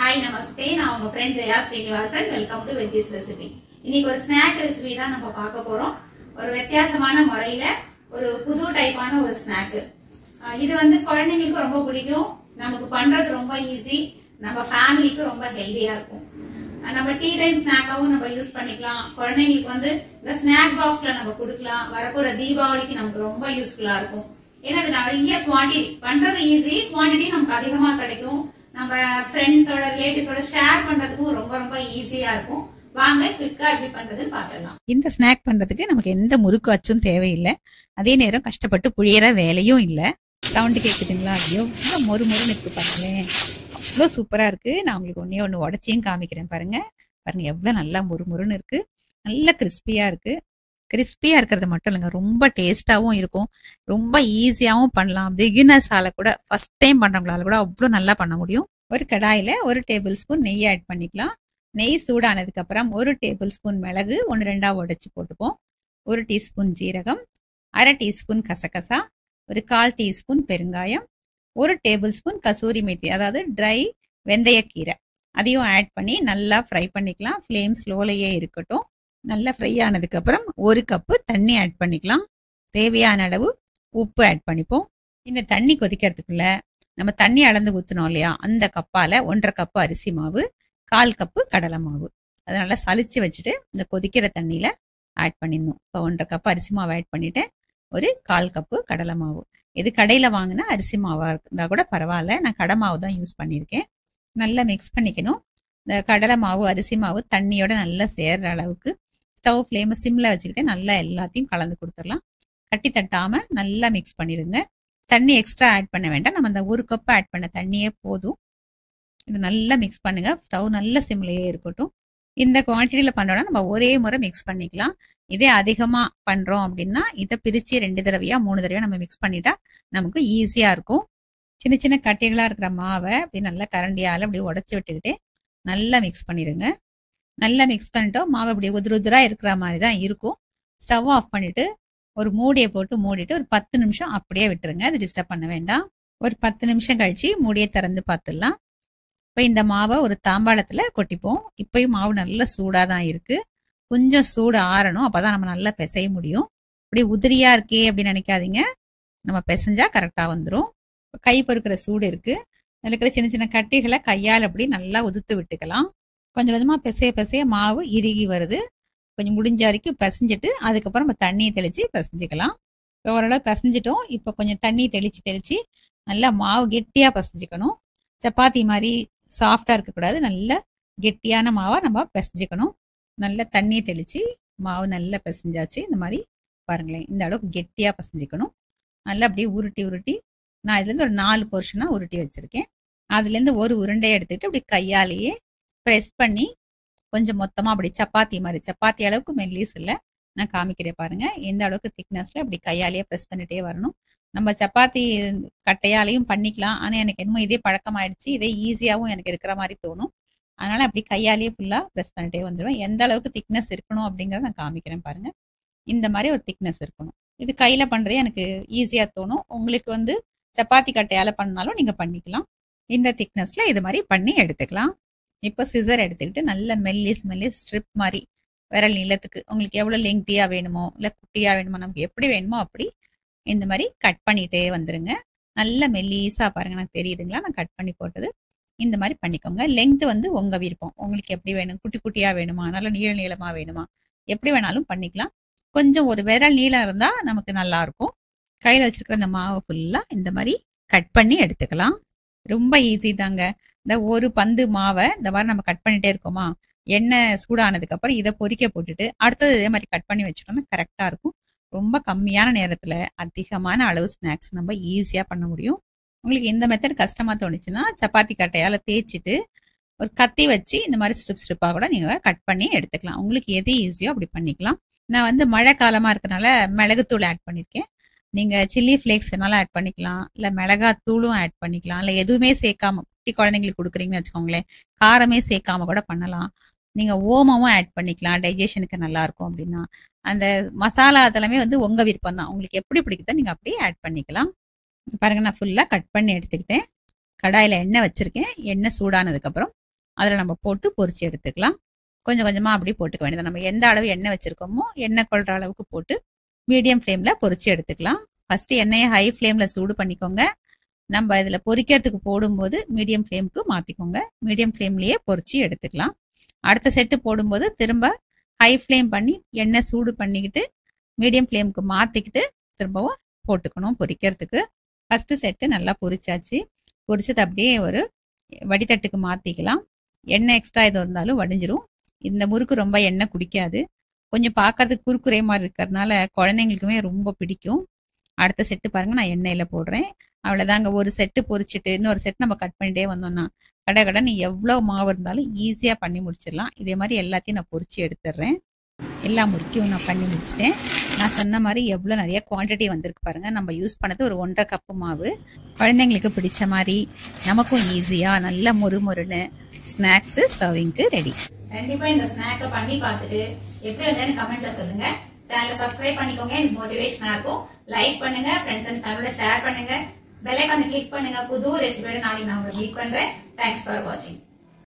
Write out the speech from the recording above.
hi நமஸ்தே நான் உங்க friend Jaya Srinivasan welcome to veggies recipe இன்னைக்கு ஒரு ஸ்நாக் ரெசிபி தான் நம்ம பார்க்க போறோம் ஒரு வித்தியாசமான முறையில ஒரு புது டைப்பான ஒரு ஸ்நாக் இது வந்து குழந்தைங்களுக்கு ரொம்ப பிடிக்கும் நமக்கு பண்றது ரொம்ப ஈஸி நம்ம ஃபேமிலிக்கு ரொம்ப ஹெல்தியா இருக்கும் அஹ் நம்ம டீ டைம் ஸ்நாக்காவும் நம்ம யூஸ் பண்ணிக்கலாம் குழந்தைங்களுக்கு வந்து இந்த ஸ்நாக் பாக்ஸ்ல நம்ம கொடுக்கலாம் வரப்போற தீபாவளிக்கு நமக்கு ரொம்ப யூஸ்ஃபுல்லா இருக்கும் ஏன்னா இது நிறைய குவாண்டிட்டி பண்றது ஈஸி குவாண்டிட்டி நமக்கு அதிகமா கிடைக்கும் நம்ம ஃப்ரெண்ட்ஸோட ரிலேட்டிவ்ஸோட ஷேர் பண்றதுக்கும் ரொம்ப ரொம்ப ஈஸியா இருக்கும் வாங்க குவிக்கா எப்படி பண்றதுன்னு பாத்துடலாம் இந்த ஸ்நாக் பண்றதுக்கு நமக்கு எந்த முறுக்கு அச்சும் தேவையில்லை அதே நேரம் கஷ்டப்பட்டு புழியற வேலையும் இல்ல சவுண்டு கேக்குதுங்களா ஐயோ இவ்வளவு மொறு மொறுன்னு இருக்கு பாருங்களேன் அவ்வளோ சூப்பரா இருக்கு நான் உங்களுக்கு ஒன்னே ஒன்று உடச்சியும் காமிக்கிறேன் பாருங்க பாருங்க எவ்வளவு நல்லா மொறு மொறுன்னு இருக்கு நல்ல கிறிஸ்பியா இருக்கு கிறிஸ்பியா இருக்கிறது மட்டும் இல்லைங்க ரொம்ப டேஸ்டாவும் இருக்கும் ரொம்ப ஈஸியாவும் பண்ணலாம் பிகினர்ஸால கூட ஃபர்ஸ்ட் டைம் பண்றவங்களால கூட அவ்வளோ நல்லா பண்ண முடியும் ஒரு கடாயில ஒரு டேபிள் ஸ்பூன் நெய் ஆட் பண்ணிக்கலாம் நெய் சூடானதுக்கு அப்புறம் ஒரு டேபிள் ஸ்பூன் மிளகு ஒன்று ரெண்டா உடைச்சு போட்டுப்போம் ஒரு டீஸ்பூன் ஜீரகம் அரை டீஸ்பூன் கசகசா ஒரு கால் டீஸ்பூன் பெருங்காயம் ஒரு டேபிள் ஸ்பூன் கசூரி மேத்தி அதாவது ட்ரை வெந்தயக்கீரை அதையும் ஆட் பண்ணி நல்லா ஃப்ரை பண்ணிக்கலாம் ஃப்ளேம் ஸ்லோலையே இருக்கட்டும் நல்லா ஃப்ரை ஆனதுக்கு அப்புறம் ஒரு கப்பு தண்ணி ஆட் பண்ணிக்கலாம் தேவையான அளவு உப்பு ஆட் பண்ணிப்போம் இந்த தண்ணி கொதிக்கிறதுக்குள்ள நம்ம தண்ணி அளந்து ஊற்றணும் இல்லையா அந்த கப்பால ஒன்றரை கப்பு அரிசி மாவு கால் கப்பு கடலை மாவு அதை நல்லா சலிச்சு வச்சுட்டு இந்த கொதிக்கிற தண்ணியில ஆட் பண்ணிடணும் இப்போ ஒன்றரை கப்பு அரிசி மாவு ஆட் பண்ணிட்டேன் ஒரு கால் கப்பு கடலை மாவு இது கடையில வாங்கினா அரிசி மாவா இருந்தா கூட பரவாயில்ல நான் கடை மாவு தான் யூஸ் பண்ணியிருக்கேன் நல்லா மிக்ஸ் பண்ணிக்கணும் இந்த கடலை மாவு அரிசி மாவு தண்ணியோட நல்லா சேர்ற அளவுக்கு ஸ்டவ் ஃப்ளேமை சிம்ல வச்சுக்கிட்டு நல்லா எல்லாத்தையும் கலந்து கொடுத்துடலாம் கட்டி தட்டாம நல்லா மிக்ஸ் பண்ணிடுங்க தண்ணி எக்ஸ்ட்ரா ஆட் பண்ண வேண்டாம் நம்ம அந்த ஒரு கப் ஆட் பண்ண தண்ணியே போதும் இது நல்லா மிக்ஸ் பண்ணுங்க ஸ்டவ் நல்ல சிம்லயே இருக்கட்டும் இந்த குவான்டிட்டியில பண்றோம்னா நம்ம ஒரே முறை மிக்ஸ் பண்ணிக்கலாம் இதே அதிகமா பண்றோம் அப்படின்னா இதை பிரிச்சு ரெண்டு தடவையா மூணு தடவையா நம்ம மிக்ஸ் பண்ணிட்டா நமக்கு ஈஸியா இருக்கும் சின்ன சின்ன கட்டிகளா இருக்கிற மாவை அப்படி நல்லா கரண்டியால அப்படி உடச்சி விட்டுக்கிட்டே நல்லா மிக்ஸ் பண்ணிடுங்க நல்லா மிக்ஸ் பண்ணிட்டோம் மாவு அப்படி உதிர உதிரா இருக்கிற மாதிரி தான் இருக்கும் ஸ்டவ் ஆஃப் பண்ணிட்டு ஒரு மூடியை போட்டு மூடிட்டு ஒரு பத்து நிமிஷம் அப்படியே விட்டுருங்க அது டிஸ்டர்ப் பண்ண வேண்டாம் ஒரு பத்து நிமிஷம் கழிச்சு மூடியை திறந்து பார்த்துடலாம் இப்போ இந்த மாவை ஒரு தாம்பாளத்துல கொட்டிப்போம் இப்பயும் மாவு நல்ல சூடா தான் இருக்கு கொஞ்சம் சூடு ஆறணும் அப்பதான் நம்ம நல்லா பிசைய முடியும் இப்படி உதிரியா இருக்கே அப்படின்னு நினைக்காதீங்க நம்ம பிசைஞ்சா கரெக்டா வந்துடும் கை பொறுக்கிற சூடு இருக்கு அதில் இருக்கிற சின்ன சின்ன கட்டிகளை கையால் அப்படி நல்லா உதுத்து விட்டுக்கலாம் கொஞ்சம் கொஞ்சமா பிசைய பிசைய மாவு இறுகி வருது கொஞ்சம் முடிஞ்ச வரைக்கும் பிசைஞ்சிட்டு அதுக்கப்புறம் நம்ம தண்ணியை தெளிச்சு பிசைஞ்சிக்கலாம் இப்போ ஓரளவு பிசைஞ்சிட்டோம் இப்போ கொஞ்சம் தண்ணி தெளிச்சு தெளிச்சு நல்லா மாவு கெட்டியா பிசைஞ்சிக்கணும் சப்பாத்தி மாதிரி சாஃப்டா இருக்கக்கூடாது நல்ல கெட்டியான மாவா நம்ம பிசைஞ்சிக்கணும் நல்ல தண்ணியை தெளிச்சு மாவு நல்லா பிசைஞ்சாச்சு இந்த மாதிரி பாருங்களேன் இந்த அளவுக்கு கெட்டியா பிசைஞ்சிக்கணும் நல்லா அப்படியே உருட்டி உருட்டி நான் இதுலேருந்து ஒரு நாலு போர்ஷனாக உருட்டி வச்சிருக்கேன் அதுலேருந்து ஒரு உருண்டையை எடுத்துக்கிட்டு அப்படி கையாலேயே ப்ரெஸ் பண்ணி கொஞ்சம் மொத்தமாக அப்படி சப்பாத்தி மாதிரி சப்பாத்தி அளவுக்கு மெல்லிஸ் இல்லை நான் காமிக்கிறேன் பாருங்க எந்த அளவுக்கு திக்னஸ்ல அப்படி கையாலேயே ப்ரெஸ் பண்ணிட்டே வரணும் நம்ம சப்பாத்தி கட்டையாலையும் பண்ணிக்கலாம் ஆனால் எனக்கு என்னமோ இதே பழக்கமாயிடுச்சு இதே ஈஸியாகவும் எனக்கு இருக்கிற மாதிரி தோணும் அதனால அப்படி கையாலேயே ஃபுல்லாக ப்ரெஸ் பண்ணிட்டே வந்துடும் எந்த அளவுக்கு திக்னஸ் இருக்கணும் அப்படிங்கிறத நான் காமிக்கிறேன் பாருங்க இந்த மாதிரி ஒரு திக்னஸ் இருக்கணும் இது கையில் பண்ணுறதே எனக்கு ஈஸியாக தோணும் உங்களுக்கு வந்து சப்பாத்தி கட்டையால் பண்ணாலும் நீங்கள் பண்ணிக்கலாம் இந்த திக்னஸ்ல இது மாதிரி பண்ணி எடுத்துக்கலாம் இப்போ சிசர் எடுத்துக்கிட்டு நல்ல மெல்லிஸ் மெல்லிஸ் ஸ்ட்ரிப் மாதிரி விரல் நீளத்துக்கு உங்களுக்கு எவ்வளோ லெங்க்தியாக வேணுமோ இல்லை குட்டியாக வேணுமோ நமக்கு எப்படி வேணுமோ அப்படி இந்த மாதிரி கட் பண்ணிட்டே வந்துருங்க நல்ல மெல்லிஸாக பாருங்க எனக்கு தெரியுதுங்களா நான் கட் பண்ணி போட்டது இந்த மாதிரி பண்ணிக்கோங்க லெங்த் வந்து உங்க விருப்பம் உங்களுக்கு எப்படி வேணும் குட்டி குட்டியாக வேணுமா நல்ல நீள நீளமாக வேணுமா எப்படி வேணாலும் பண்ணிக்கலாம் கொஞ்சம் ஒரு விரல் நீளம் இருந்தால் நமக்கு நல்லா இருக்கும் கையில் வச்சிருக்கிற அந்த மாவை ஃபுல்லாக இந்த மாதிரி கட் பண்ணி எடுத்துக்கலாம் ரொம்ப ஈஸி தாங்க இந்த ஒரு பந்து மாவை இந்த மாதிரி நம்ம கட் பண்ணிட்டே இருக்கோமா எண்ணெய் சூடானதுக்கு அப்புறம் இதை பொரிக்க போட்டுட்டு அடுத்தது இதே மாதிரி கட் பண்ணி வச்சுட்டோம்னா கரெக்டா இருக்கும் ரொம்ப கம்மியான நேரத்துல அதிகமான அளவு ஸ்நாக்ஸ் நம்ம ஈஸியா பண்ண முடியும் உங்களுக்கு இந்த மெத்தட் கஷ்டமா தோணுச்சுன்னா சப்பாத்தி கட்டையால தேய்ச்சிட்டு ஒரு கத்தி வச்சு இந்த மாதிரி ஸ்ட்ரிப் ஸ்ட்ரிப்பா கூட நீங்க கட் பண்ணி எடுத்துக்கலாம் உங்களுக்கு எது ஈஸியோ அப்படி பண்ணிக்கலாம் நான் வந்து மழை காலமா இருக்கனால மிளகுத்தூள் ஆட் பண்ணிருக்கேன் நீங்க சில்லி ஃபிளேக்ஸ் வேணாலும் ஆட் பண்ணிக்கலாம் இல்ல மிளகா தூளும் ஆட் பண்ணிக்கலாம் இல்ல எதுவுமே சேர்க்காம குட்டி குழந்தைங்களுக்கு கொடுக்குறீங்கன்னு வச்சுக்கோங்களேன் காரமே சேர்க்காம கூட பண்ணலாம் நீங்க ஓமமும் ஆட் பண்ணிக்கலாம் டைஜஷனுக்கு நல்லா இருக்கும் அப்படின்னா அந்த மசாலா அதெல்லாமே வந்து உங்க விருப்பம் தான் உங்களுக்கு எப்படி பிடிக்குதோ நீங்க அப்படியே ஆட் பண்ணிக்கலாம் பாருங்க நான் ஃபுல்லா கட் பண்ணி எடுத்துக்கிட்டேன் கடாயில எண்ணெய் வச்சிருக்கேன் எண்ணெய் சூடானதுக்கு அப்புறம் அதில் நம்ம போட்டு பொரிச்சு எடுத்துக்கலாம் கொஞ்சம் கொஞ்சமாக அப்படி போட்டுக்க வேண்டியது நம்ம எந்த அளவு எண்ணெய் வச்சிருக்கோமோ எண்ணெய் கொள்ற அளவுக்கு போட்டு மீடியம் ஃப்ளேமில் பொரிச்சு எடுத்துக்கலாம் ஃபர்ஸ்ட் எண்ணெயை ஹை ஃப்ளேமில் சூடு பண்ணிக்கோங்க நம்ம இதில் பொரிக்கிறதுக்கு போடும்போது மீடியம் ஃப்ளேமுக்கு மாற்றிக்கோங்க மீடியம் ஃப்ளேம்லேயே பொரிச்சு எடுத்துக்கலாம் அடுத்த செட்டு போடும்போது திரும்ப ஹை ஃப்ளேம் பண்ணி எண்ணெய் சூடு பண்ணிக்கிட்டு மீடியம் ஃப்ளேமுக்கு மாற்றிக்கிட்டு திரும்பவும் போட்டுக்கணும் பொரிக்கிறதுக்கு ஃபர்ஸ்ட் செட்டு நல்லா பொரிச்சாச்சு பொரிச்சது அப்படியே ஒரு வடித்தட்டுக்கு மாற்றிக்கலாம் எண்ணெய் எக்ஸ்ட்ரா எதுவும் இருந்தாலும் வடிஞ்சிரும் இந்த முறுக்கு ரொம்ப எண்ணெய் குடிக்காது கொஞ்சம் பார்க்கறதுக்கு குறுக்குறே மாதிரி இருக்கிறதுனால குழந்தைங்களுக்குமே ரொம்ப பிடிக்கும் அடுத்த செட்டு பாருங்க நான் எண்ணெயில் போடுறேன் அவ்வளோதாங்க ஒரு செட்டு பொரிச்சிட்டு இன்னொரு செட் நம்ம கட் பண்ணிட்டே வந்தோம்னா கடை கடன் எவ்வளோ மாவு இருந்தாலும் ஈஸியாக பண்ணி முடிச்சிடலாம் இதே மாதிரி எல்லாத்தையும் நான் பொரிச்சு எடுத்துடுறேன் எல்லா முறுக்கையும் நான் பண்ணி முடிச்சிட்டேன் நான் சொன்ன மாதிரி எவ்வளோ நிறைய குவான்டிட்டி வந்திருக்கு பாருங்க நம்ம யூஸ் பண்ணது ஒரு ஒன்றரை கப்பு மாவு குழந்தைங்களுக்கு பிடிச்ச மாதிரி நமக்கும் ஈஸியாக நல்ல மொறு மொறுன்னு ஸ்நாக்ஸு சர்விங்க்கு ரெடி கண்டிப்பா இந்த ஸ்நாக்க பண்ணி பார்த்துட்டு எப்படி வந்தேன்னு கமெண்ட்ல சொல்லுங்க சேனலை சப்ஸ்கிரைப் பண்ணிக்கோங்க எனக்கு மோட்டிவேஷனா இருக்கும் லைக் பண்ணுங்க ஃப்ரெண்ட்ஸ் அண்ட் ஃபேமிலியோட ஷேர் பண்ணுங்க பெல் ஐக்கான் கிளிக் பண்ணுங்க புது ரெசிபியோட நாளைக்கு நான் உங்களை மீட் பண்றேன் தேங்க்ஸ் ஃபார் வாட்சிங்